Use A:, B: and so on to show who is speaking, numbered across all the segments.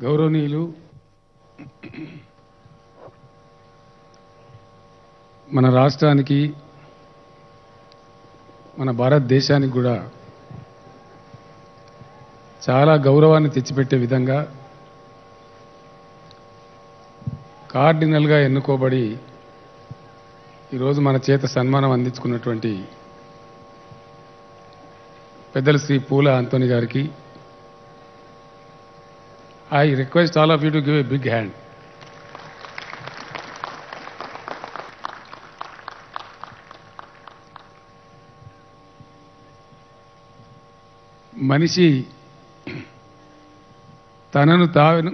A: గౌరవనీయులు మన రాష్ట్రానికి మన భారతదేశానికి కూడా చాలా గౌరవాన్ని తెచ్చిపెట్టే విధంగా కార్డినల్గా ఎన్నుకోబడి ఈరోజు మన చేత సన్మానం అందించుకున్నటువంటి పెద్దలు శ్రీ పూల ఆంటోని గారికి I request all of you to give a big hand మనిషి తనను తాను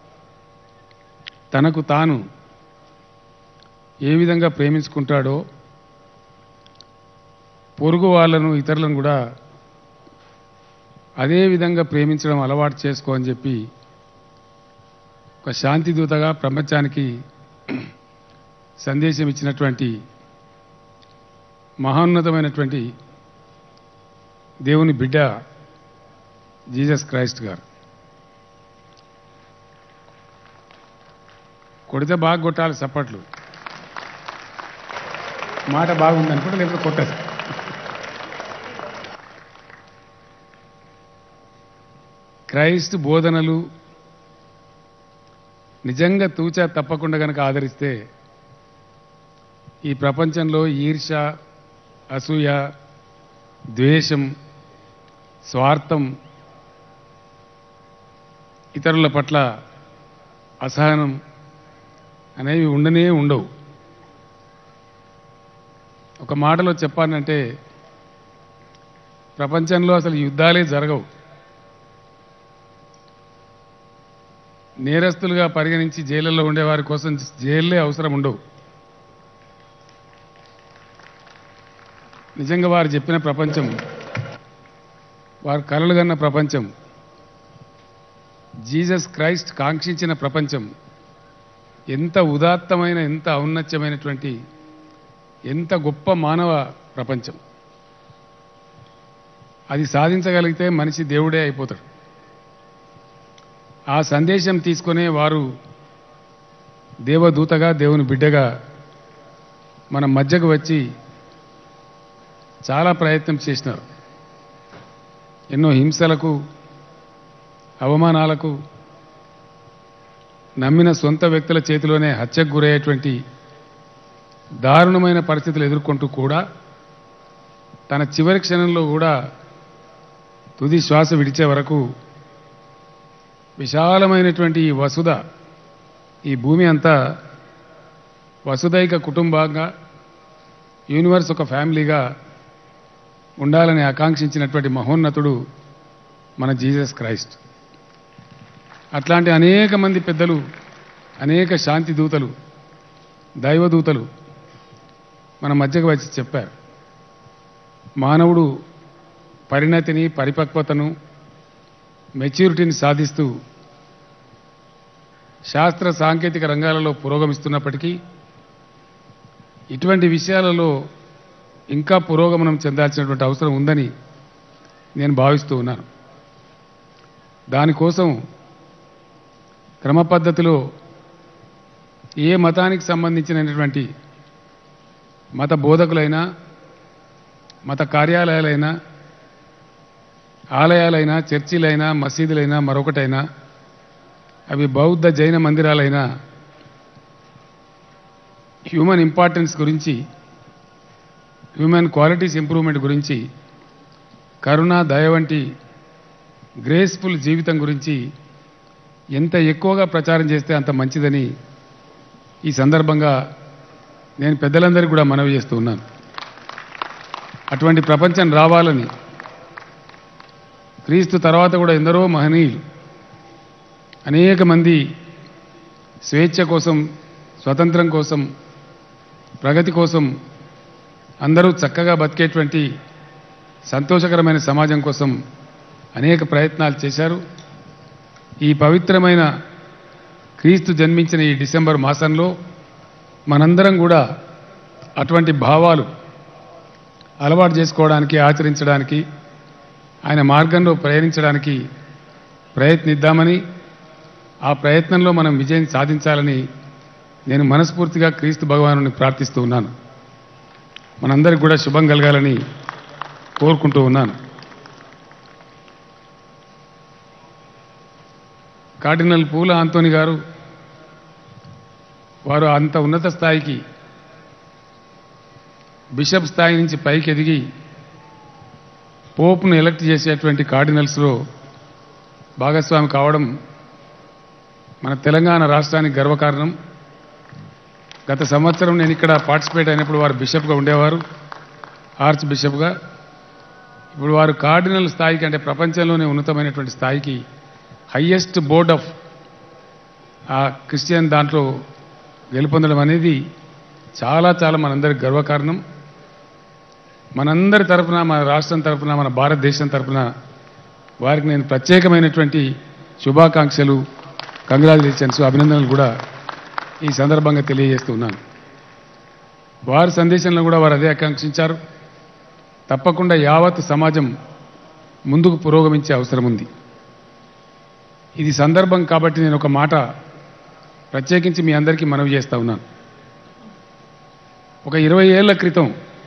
A: తనకు తాను ఏ విధంగా ప్రేమించుకుంటాడో పొరుగు వాళ్ళను ఇతరులను కూడా అదే విధంగా ప్రేమించడం అలవాటు చేసుకో అని చెప్పి ఒక శాంతి దూతగా ప్రపంచానికి సందేశం ఇచ్చినటువంటి మహోన్నతమైనటువంటి దేవుని బిడ్డ జీసస్ క్రైస్ట్ గారు కొడితే బాగా కొట్టాలి చప్పట్లు మాట బాగుంది అనుకుంటే లేకపోతే కొట్టదు క్రైస్ట్ బోధనలు నిజంగా తూచా తప్పకుండా కనుక ఆదరిస్తే ఈ ప్రపంచంలో ఈర్ష అసూయ ద్వేషం స్వార్థం ఇతరుల పట్ల అసహనం అనేవి ఉండనే ఉండవు ఒక మాటలో చెప్పాలంటే ప్రపంచంలో అసలు యుద్ధాలే జరగవు నేరస్తులుగా పరిగణించి జైళ్ళల్లో ఉండేవారి కోసం జైళ్ళే అవసరం ఉండవు నిజంగా వారు చెప్పిన ప్రపంచం వారు కలలు కన్న ప్రపంచం జీసస్ క్రైస్ట్ కాంక్షించిన ప్రపంచం ఎంత ఉదాత్తమైన ఎంత ఔన్నత్యమైనటువంటి ఎంత గొప్ప మానవ ప్రపంచం అది సాధించగలిగితే మనిషి దేవుడే అయిపోతాడు ఆ సందేశం తీసుకునే వారు దేవదూతగా దేవుని బిడ్డగా మన మధ్యకు వచ్చి చాలా ప్రయత్నం చేసినారు ఎన్నో హింసలకు అవమానాలకు నమ్మిన సొంత వ్యక్తుల చేతిలోనే హత్యకు గురయ్యేటువంటి దారుణమైన పరిస్థితులు ఎదుర్కొంటూ కూడా తన చివరి క్షణంలో కూడా తుది శ్వాస విడిచే వరకు విశాలమైనటువంటి ఈ వసుధ ఈ భూమి అంతా వసుదైక కుటుంబంగా యూనివర్స్ ఒక ఫ్యామిలీగా ఉండాలని ఆకాంక్షించినటువంటి మహోన్నతుడు మన జీసస్ క్రైస్ట్ అట్లాంటి అనేక మంది పెద్దలు అనేక శాంతి దూతలు దైవదూతలు మన మధ్యకు వచ్చి చెప్పారు మానవుడు పరిణతిని పరిపక్వతను మెచ్యూరిటీని సాధిస్తూ శాస్త్ర సాంకేతిక రంగాలలో పురోగమిస్తున్నప్పటికీ ఇటువంటి విషయాలలో ఇంకా పురోగమనం చెందాల్సినటువంటి అవసరం ఉందని నేను భావిస్తూ ఉన్నాను దానికోసం క్రమ పద్ధతిలో ఏ మతానికి సంబంధించినటువంటి మత బోధకులైనా మత కార్యాలయాలైనా ఆలయాలైనా చర్చిలైనా మసీదులైనా మరొకటైనా అవి బౌద్ధ జైన మందిరాలైనా హ్యూమన్ ఇంపార్టెన్స్ గురించి హ్యూమన్ క్వాలిటీస్ ఇంప్రూవ్మెంట్ గురించి కరుణ దయ వంటి గ్రేస్ఫుల్ జీవితం గురించి ఎంత ఎక్కువగా ప్రచారం చేస్తే అంత మంచిదని ఈ సందర్భంగా నేను పెద్దలందరికీ కూడా మనవి చేస్తూ ఉన్నాను అటువంటి ప్రపంచం రావాలని క్రీస్తు తర్వాత కూడా ఎందరో మహనీయులు అనేక మంది స్వేచ్ఛ కోసం స్వతంత్రం కోసం ప్రగతి కోసం అందరూ చక్కగా బతికేటువంటి సంతోషకరమైన సమాజం కోసం అనేక ప్రయత్నాలు చేశారు ఈ పవిత్రమైన క్రీస్తు జన్మించిన ఈ డిసెంబర్ మాసంలో మనందరం కూడా అటువంటి భావాలు అలవాటు చేసుకోవడానికి ఆచరించడానికి ఆయన మార్గంలో ప్రయాణించడానికి ప్రయత్నిద్దామని ఆ ప్రయత్నంలో మనం విజయం సాధించాలని నేను మనస్ఫూర్తిగా క్రీస్తు భగవాను ప్రార్థిస్తూ ఉన్నాను మనందరికి కూడా శుభం కలగాలని కోరుకుంటూ ఉన్నాను కార్డినల్ పూల ఆంతోని గారు వారు అంత ఉన్నత స్థాయికి బిషప్ స్థాయి నుంచి పైకి ఎదిగి పోప్ను ఎలక్ట్ చేసేటువంటి కార్డినల్స్లో భాగస్వామి కావడం మన తెలంగాణ రాష్ట్రానికి గర్వకారణం గత సంవత్సరం నేను ఇక్కడ పార్టిసిపేట్ అయినప్పుడు వారు బిషప్గా ఉండేవారు ఆర్చ్ బిషప్గా ఇప్పుడు వారు కార్డినల్ స్థాయికి అంటే ప్రపంచంలోనే ఉన్నతమైనటువంటి స్థాయికి highest board of uh Christian దాంట్లో గెలుపొందడం అనేది చాలా చాలా మనందరికి గర్వకారణం మనందరి తరపున మన రాష్ట్రం తరపున మన భారతదేశం తరపున వారికి నేను ప్రత్యేకమైనటువంటి శుభాకాంక్షలు కంగ్రాచులేషన్స్ అభినందనలు కూడా ఈ సందర్భంగా తెలియజేస్తున్నాను వారి సందేశంలో కూడా వారు అదే ఆకాంక్షించారు తప్పకుండా యావత్ సమాజం ముందుకు పురోగమించే అవసరం ఉంది ఇది సందర్భం కాబట్టి నేను ఒక మాట ప్రత్యేకించి మీ అందరికీ మనవి చేస్తా ఉన్నాను ఒక ఇరవై ఏళ్ల క్రితం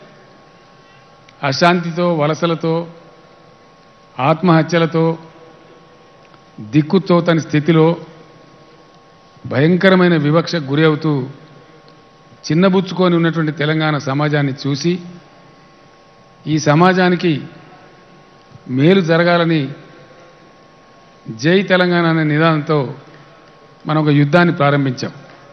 A: అశాంతితో వలసలతో ఆత్మహత్యలతో దిక్కుతోతని స్థితిలో భయంకరమైన వివక్షకు గురి అవుతూ చిన్నబుచ్చుకొని ఉన్నటువంటి తెలంగాణ సమాజాన్ని చూసి ఈ సమాజానికి మేలు జరగాలని జై తెలంగాణ అనే నిదానంతో మనం ఒక యుద్ధాన్ని ప్రారంభించాం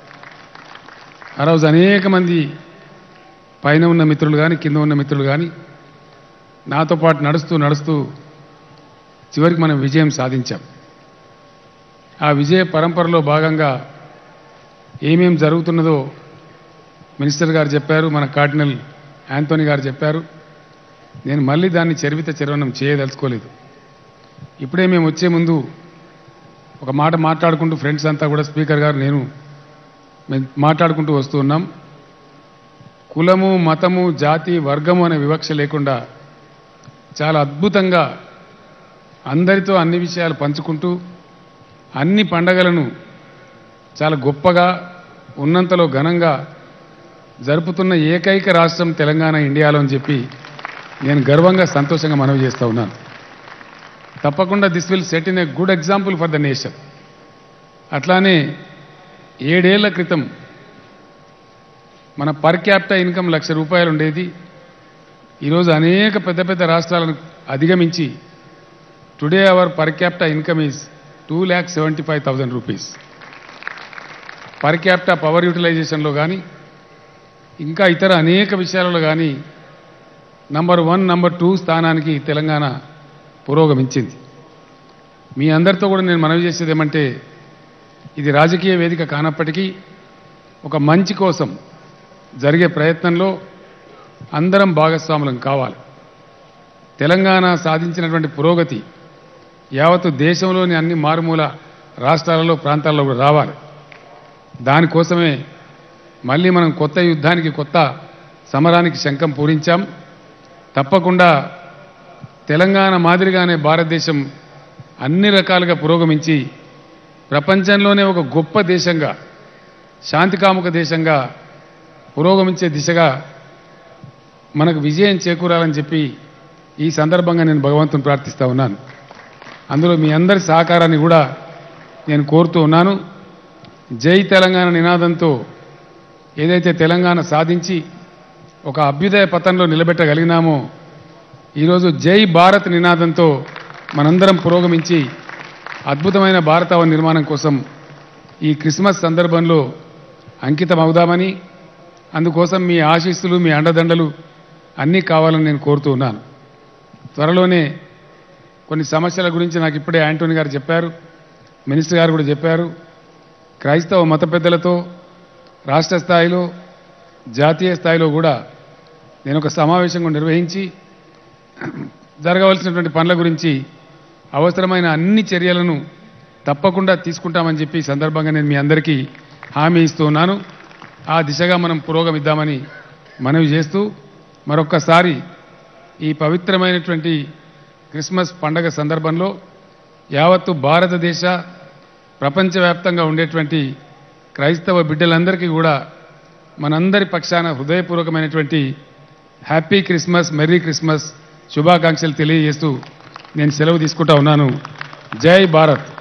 A: ఆ రోజు అనేక మంది పైన ఉన్న మిత్రులు కానీ కింద ఉన్న మిత్రులు కానీ నాతో పాటు నడుస్తూ నడుస్తూ చివరికి మనం విజయం సాధించాం ఆ విజయ పరంపరలో భాగంగా ఏమేం జరుగుతున్నదో మినిస్టర్ గారు చెప్పారు మన కార్డినల్ యాంటోనీ గారు చెప్పారు నేను మళ్ళీ దాన్ని చరివిత చరవణం చేయదలుచుకోలేదు ఇప్పుడే మేము వచ్చే ముందు ఒక మాట మాట్లాడుకుంటూ ఫ్రెండ్స్ అంతా కూడా స్పీకర్ గారు నేను మేము మాట్లాడుకుంటూ వస్తూ ఉన్నాం కులము మతము జాతి వర్గము అనే వివక్ష లేకుండా చాలా అద్భుతంగా అందరితో అన్ని విషయాలు పంచుకుంటూ అన్ని పండగలను చాలా గొప్పగా ఉన్నంతలో ఘనంగా జరుపుతున్న ఏకైక రాష్ట్రం తెలంగాణ ఇండియాలో అని చెప్పి నేను గర్వంగా సంతోషంగా మనవి చేస్తూ ఉన్నాను తప్పకుండా this will set in a good example for the nation అట్లానే ఏడేళ్ల క్రితం మన పర్ క్యాపిటల్ ఇన్కమ్ లక్ష రూపాయలు ఉండేది ఈరోజు అనేక పెద్ద పెద్ద రాష్ట్రాలను అధిగమించి today our per capital income is two lakh seventy five thousand rupees per capital power యూటిలైజేషన్లో కానీ ఇంకా ఇతర అనేక విషయాలలో కానీ నంబర్ వన్ నంబర్ టూ స్థానానికి తెలంగాణ పురోగమించింది మీ అందరితో కూడా నేను మనవి చేసేది ఏమంటే ఇది రాజకీయ వేదిక కానప్పటికీ ఒక మంచి కోసం జరిగే ప్రయత్నంలో అందరం భాగస్వాములం కావాలి తెలంగాణ సాధించినటువంటి పురోగతి యావత్తు దేశంలోని అన్ని మారుమూల రాష్ట్రాలలో ప్రాంతాల్లో కూడా రావాలి దానికోసమే మళ్ళీ మనం కొత్త యుద్ధానికి కొత్త సమరానికి శంఖం పూరించాం తప్పకుండా తెలంగాణ మాదిరిగానే భారతదేశం అన్ని రకాలుగా పురోగమించి ప్రపంచంలోనే ఒక గొప్ప దేశంగా శాంతికాముక దేశంగా పురోగమించే దిశగా మనకు విజయం చేకూరాలని చెప్పి ఈ సందర్భంగా నేను భగవంతుని ప్రార్థిస్తా ఉన్నాను అందులో మీ అందరి సహకారాన్ని కూడా నేను కోరుతూ ఉన్నాను జై తెలంగాణ నినాదంతో ఏదైతే తెలంగాణ సాధించి ఒక అభ్యుదయ పథంలో నిలబెట్టగలిగినామో ఈరోజు జై భారత్ నినాదంతో మనందరం పురోగమించి అద్భుతమైన భారతావన నిర్మాణం కోసం ఈ క్రిస్మస్ సందర్భంలో అంకితం అవుదామని అందుకోసం మీ ఆశీస్సులు మీ అండదండలు అన్నీ కావాలని నేను కోరుతూ ఉన్నాను త్వరలోనే కొన్ని సమస్యల గురించి నాకు ఇప్పుడే యాంటోనీ గారు చెప్పారు మినిస్టర్ గారు కూడా చెప్పారు క్రైస్తవ మత పెద్దలతో రాష్ట్ర స్థాయిలో జాతీయ స్థాయిలో కూడా నేను ఒక సమావేశం కూడా నిర్వహించి జరగవలసినటువంటి పనుల గురించి అవసరమైన అన్ని చర్యలను తప్పకుండా తీసుకుంటామని చెప్పి ఈ సందర్భంగా నేను మీ అందరికీ హామీ ఇస్తూ ఉన్నాను ఆ దిశగా మనం పురోగమిద్దామని మనవి చేస్తూ మరొక్కసారి ఈ పవిత్రమైనటువంటి క్రిస్మస్ పండగ సందర్భంలో యావత్తు భారతదేశ ప్రపంచవ్యాప్తంగా ఉండేటువంటి క్రైస్తవ బిడ్డలందరికీ కూడా మనందరి పక్షాన హృదయపూర్వకమైనటువంటి హ్యాపీ క్రిస్మస్ మెర్రీ క్రిస్మస్ శుభాకాంక్షలు తెలియజేస్తూ నేను సెలవు తీసుకుంటా ఉన్నాను జై భారత్